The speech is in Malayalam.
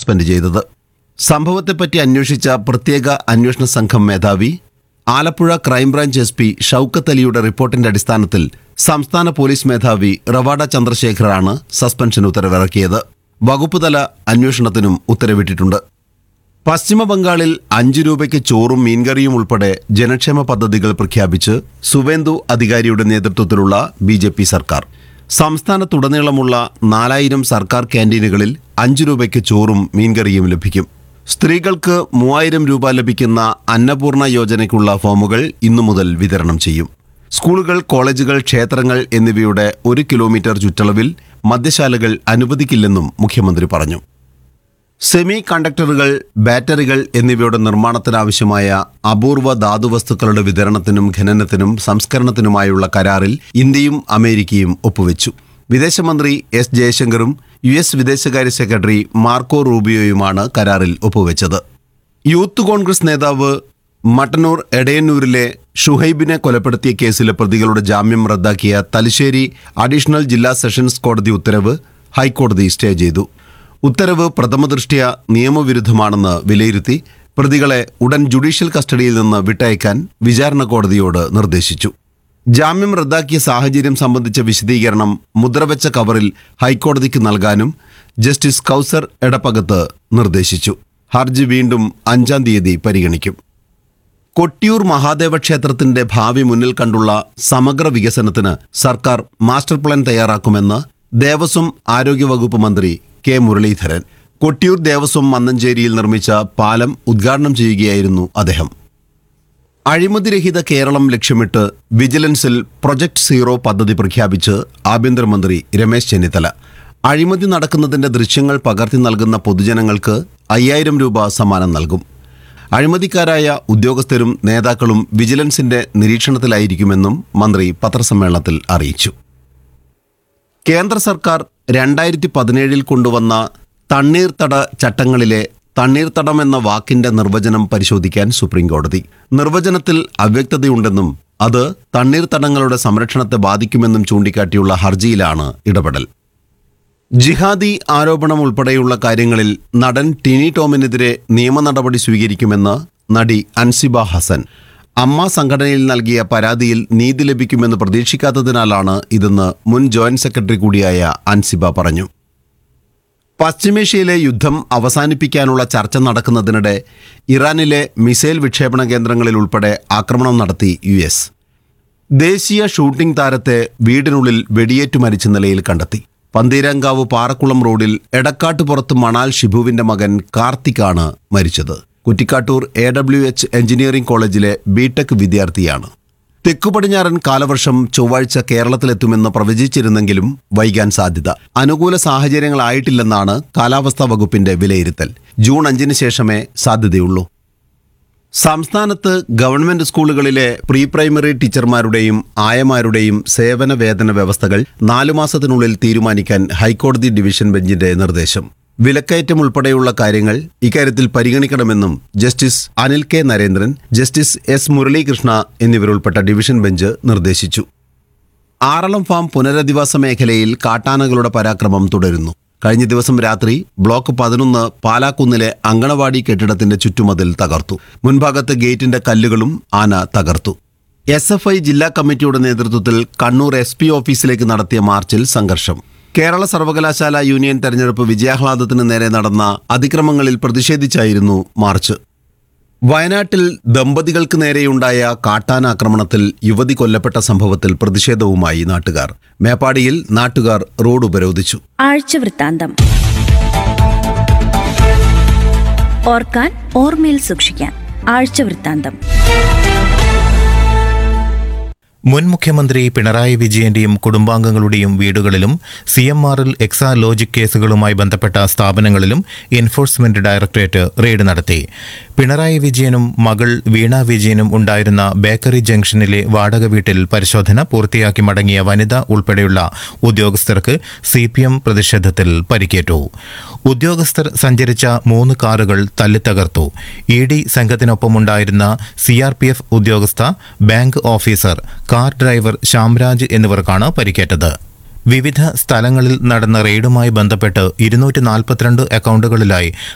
സസ്പെൻഡ് ചെയ്തത് സംഭവത്തെപ്പറ്റി അന്വേഷിച്ച പ്രത്യേക അന്വേഷണ സംഘം മേധാവി Alappuzha crime branch S P Shoukath അലിയുടെ റിപ്പോർട്ടിന്റെ അടിസ്ഥാനത്തിൽ സംസ്ഥാന പോലീസ് മേധാവി റവാഡ ചന്ദ്രശേഖറാണ് സസ്പെൻഷൻ ഉത്തരവിറക്കിയത് വകുപ്പുതല അന്വേഷണത്തിനും ഉത്തരവിട്ടിട്ടുണ്ട് പശ്ചിമ ബംഗാളിൽ അഞ്ചു രൂപയ്ക്ക് ചോറും മീൻകറിയും ഉൾപ്പെടെ ജനക്ഷേമ പദ്ധതികൾ പ്രഖ്യാപിച്ച് സുവേന്ദു അധികാരിയുടെ നേതൃത്വത്തിലുള്ള ബി ജെ പി സർക്കാർ സംസ്ഥാനത്തുടനീളമുള്ള നാലായിരം സർക്കാർ ക്യാൻറ്റീനുകളിൽ അഞ്ചു രൂപയ്ക്ക് ചോറും മീൻകറിയും ലഭിക്കും സ്ത്രീകൾക്ക് മൂവായിരം രൂപ ലഭിക്കുന്ന അന്നപൂർണ യോജനയ്ക്കുള്ള ഫോമുകൾ ഇന്നു മുതൽ വിതരണം ചെയ്യും സ്കൂളുകൾ കോളേജുകൾ ക്ഷേത്രങ്ങൾ എന്നിവയുടെ ഒരു കിലോമീറ്റർ ചുറ്റളവിൽ മദ്യശാലകൾ അനുവദിക്കില്ലെന്നും മുഖ്യമന്ത്രി പറഞ്ഞു സെമി കണ്ടക്ടറുകൾ ബാറ്ററികൾ എന്നിവയുടെ നിർമ്മാണത്തിനാവശ്യമായ അപൂർവ ധാതുവസ്തുക്കളുടെ വിതരണത്തിനും ഖനനത്തിനും സംസ്കരണത്തിനുമായുള്ള കരാറിൽ ഇന്ത്യയും അമേരിക്കയും ഒപ്പുവെച്ചു വിദേശമന്ത്രി എസ് ജയശങ്കറും യു എസ് വിദേശകാര്യ സെക്രട്ടറി മാർക്കോ റൂബിയോയുമാണ് കരാറിൽ ഒപ്പുവെച്ചത് യൂത്ത് കോൺഗ്രസ് നേതാവ് മട്ടന്നൂർ എടയന്നൂരിലെ ഷുഹൈബിനെ കൊലപ്പെടുത്തിയ കേസിലെ പ്രതികളുടെ ജാമ്യം റദ്ദാക്കിയ തലശ്ശേരി അഡീഷണൽ ജില്ലാ സെഷൻസ് കോടതി ഉത്തരവ് ഹൈക്കോടതി സ്റ്റേ ചെയ്തു ഉത്തരവ് പ്രഥമദൃഷ്ട്യ നിയമവിരുദ്ധമാണെന്ന് വിലയിരുത്തി പ്രതികളെ ഉടൻ ജുഡീഷ്യൽ കസ്റ്റഡിയിൽ നിന്ന് വിട്ടയക്കാൻ വിചാരണ കോടതിയോട് നിർദ്ദേശിച്ചു ജാമ്യം റദ്ദാക്കിയ സാഹചര്യം സംബന്ധിച്ച വിശദീകരണം മുദ്രവെച്ച കവറിൽ ഹൈക്കോടതിക്ക് നൽകാനും ജസ്റ്റിസ് കൗസർ എടപ്പകത്ത് നിർദ്ദേശിച്ചു ഹർജി വീണ്ടും അഞ്ചാം തീയതി പരിഗണിക്കും കൊട്ടിയൂർ മഹാദേവ ക്ഷേത്രത്തിന്റെ ഭാവി മുന്നിൽ കണ്ടുള്ള സമഗ്ര വികസനത്തിന് സർക്കാർ മാസ്റ്റർ പ്ലാൻ തയ്യാറാക്കുമെന്ന് ദേവസ്വം ആരോഗ്യവകുപ്പ് മന്ത്രി കെ മുരളീധരൻ കൊട്ടിയൂർ ദേവസ്വം മന്നഞ്ചേരിയിൽ നിർമ്മിച്ച പാലം ഉദ്ഘാടനം ചെയ്യുകയായിരുന്നു അദ്ദേഹം അഴിമതിരഹിത കേരളം ലക്ഷ്യമിട്ട് വിജിലൻസിൽ പ്രൊജക്ട് സീറോ പദ്ധതി പ്രഖ്യാപിച്ച് ആഭ്യന്തരമന്ത്രി രമേശ് ചെന്നിത്തല അഴിമതി നടക്കുന്നതിന്റെ ദൃശ്യങ്ങൾ പകർത്തി നൽകുന്ന പൊതുജനങ്ങൾക്ക് അയ്യായിരം രൂപ സമ്മാനം നൽകും അഴിമതിക്കാരായ ഉദ്യോഗസ്ഥരും നേതാക്കളും വിജിലൻസിന്റെ നിരീക്ഷണത്തിലായിരിക്കുമെന്നും മന്ത്രി പത്രസമ്മേളനത്തിൽ അറിയിച്ചു കേന്ദ്ര സർക്കാർ രണ്ടായിരത്തി പതിനേഴിൽ കൊണ്ടുവന്ന തണ്ണീർത്തട ചട്ടങ്ങളിലെ തണ്ണീർത്തടം എന്ന വാക്കിന്റെ നിർവചനം പരിശോധിക്കാൻ സുപ്രീംകോടതി നിർവചനത്തിൽ അവ്യക്തതയുണ്ടെന്നും അത് തണ്ണീർത്തടങ്ങളുടെ സംരക്ഷണത്തെ ബാധിക്കുമെന്നും ചൂണ്ടിക്കാട്ടിയുള്ള ഹർജിയിലാണ് ഇടപെടൽ ജിഹാദി ആരോപണം ഉൾപ്പെടെയുള്ള കാര്യങ്ങളിൽ നടൻ ടിനി ടോമിനെതിരെ നിയമ നടപടി സ്വീകരിക്കുമെന്ന് നടി അൻസിബ ഹസൻ അമ്മ സംഘടനയിൽ നൽകിയ പരാതിയിൽ നീതി ലഭിക്കുമെന്ന് പ്രതീക്ഷിക്കാത്തതിനാലാണ് ഇതെന്ന് മുൻ ജോയിന്റ് സെക്രട്ടറി കൂടിയായ അൻസിബ പറഞ്ഞു പശ്ചിമേഷ്യയിലെ യുദ്ധം അവസാനിപ്പിക്കാനുള്ള ചർച്ച നടക്കുന്നതിനിടെ ഇറാനിലെ മിസൈൽ വിക്ഷേപണ കേന്ദ്രങ്ങളിൽ ഉൾപ്പെടെ ആക്രമണം നടത്തി യു എസ് ദേശീയ ഷൂട്ടിംഗ് താരത്തെ വീടിനുള്ളിൽ വെടിയേറ്റു മരിച്ച നിലയിൽ കണ്ടെത്തി പന്തീരാങ്കാവ് പാറക്കുളം റോഡിൽ എടക്കാട്ടുപുറത്ത് മണാൽ ഷിബുവിന്റെ മകൻ കാർത്തിക്കാണ് മരിച്ചത് Kuttikkattoor A W H engineering കോളേജിലെ ബിടെക് വിദ്യാർത്ഥിയാണ് തെക്കു പടിഞ്ഞാറൻ കാലവർഷം ചൊവ്വാഴ്ച കേരളത്തിലെത്തുമെന്ന് പ്രവചിച്ചിരുന്നെങ്കിലും വൈകാൻ സാധ്യത അനുകൂല സാഹചര്യങ്ങളായിട്ടില്ലെന്നാണ് കാലാവസ്ഥാ വകുപ്പിന്റെ വിലയിരുത്തൽ ജൂൺ അഞ്ചിന് ശേഷമേ സാധ്യതയുള്ളൂ സംസ്ഥാനത്ത് ഗവൺമെന്റ് സ്കൂളുകളിലെ പ്രീ പ്രൈമറി ടീച്ചർമാരുടെയും ആയമാരുടെയും സേവന വേതന വ്യവസ്ഥകൾ നാലു മാസത്തിനുള്ളിൽ തീരുമാനിക്കാൻ ഹൈക്കോടതി ഡിവിഷൻ ബെഞ്ചിന്റെ നിർദ്ദേശം വിലക്കയറ്റം ഉൾപ്പെടെയുള്ള കാര്യങ്ങൾ ഇക്കാര്യത്തിൽ പരിഗണിക്കണമെന്നും justice Anil K Narendran justice S Muralikrishna എന്നിവരുൾപ്പെട്ട ഡിവിഷൻ ബെഞ്ച് നിർദ്ദേശിച്ചു ആറളം ഫാം പുനരധിവാസ മേഖലയിൽ കാട്ടാനകളുടെ പരാക്രമം തുടരുന്നു കഴിഞ്ഞ ദിവസം രാത്രി ബ്ലോക്ക് പതിനൊന്ന് പാലാക്കുന്നിലെ അങ്കണവാടി കെട്ടിടത്തിന്റെ ചുറ്റുമതിൽ തകർത്തു മുൻഭാഗത്തെ ഗേറ്റിന്റെ കല്ലുകളും ആന തകർത്തു എസ് എഫ് ഐ ജില്ലാ കമ്മിറ്റിയുടെ നേതൃത്വത്തിൽ കണ്ണൂർ എസ് പി ഓഫീസിലേക്ക് നടത്തിയ മാർച്ചിൽ സംഘർഷം കേരള സർവകലാശാല യൂണിയൻ തെരഞ്ഞെടുപ്പ് വിജയാഹ്ലാദത്തിന് നേരെ നടന്ന അതിക്രമങ്ങളിൽ പ്രതിഷേധിച്ചായിരുന്നു മാർച്ച് വയനാട്ടിൽ ദമ്പതികൾക്ക് നേരെയുണ്ടായ കാട്ടാന ആക്രമണത്തിൽ യുവതി കൊല്ലപ്പെട്ട സംഭവത്തിൽ പ്രതിഷേധവുമായി നാട്ടുകാർ മേപ്പാടിയിൽ നാട്ടുകാർ റോഡ് ഉപരോധിച്ചു ആഴ്ചവൃത്താന്തം ഓർക്കാൻ ഓർമ്മയിൽ സൂക്ഷിക്കാൻ ആഴ്ചവൃത്താന്തം മുൻ മുഖ്യമന്ത്രി പിണറായി വിജയന്റെയും കുടുംബാംഗങ്ങളുടെയും വീടുകളിലും സി എം ആറിൽ എക്സാ ലോജിക് കേസുകളുമായി ബന്ധപ്പെട്ട സ്ഥാപനങ്ങളിലും എൻഫോഴ്സ്മെന്റ് ഡയറക്ടറേറ്റ് റെയ്ഡ് നടത്തി പിണറായി വിജയനും മകൾ വീണ വിജയനും ഉണ്ടായിരുന്ന ബേക്കറി ജംഗ്ഷനിലെ വാടക വീട്ടിൽ പരിശോധന പൂർത്തിയാക്കി മടങ്ങിയ വനിത ഉൾപ്പെടെയുള്ള ഉദ്യോഗസ്ഥർക്ക് സി പി എം പ്രതിഷേധത്തിൽ പരിക്കേറ്റു ഉദ്യോഗസ്ഥർ സഞ്ചരിച്ച മൂന്ന് കാറുകൾ തല്ലിത്തകർത്തു ഇ ഡി സംഘത്തിനൊപ്പമുണ്ടായിരുന്ന സി ആർ പി എഫ് ഉദ്യോഗസ്ഥ bank officer car driver Shyamraj എന്നിവർക്കാണ് പരിക്കേറ്റത് വിവിധ സ്ഥലങ്ങളിൽ നടന്ന റെയ്ഡുമായി ബന്ധപ്പെട്ട് ഇരുന്നൂറ്റി നാൽപ്പത്തിരണ്ട് അക്കൗണ്ടുകളിലായി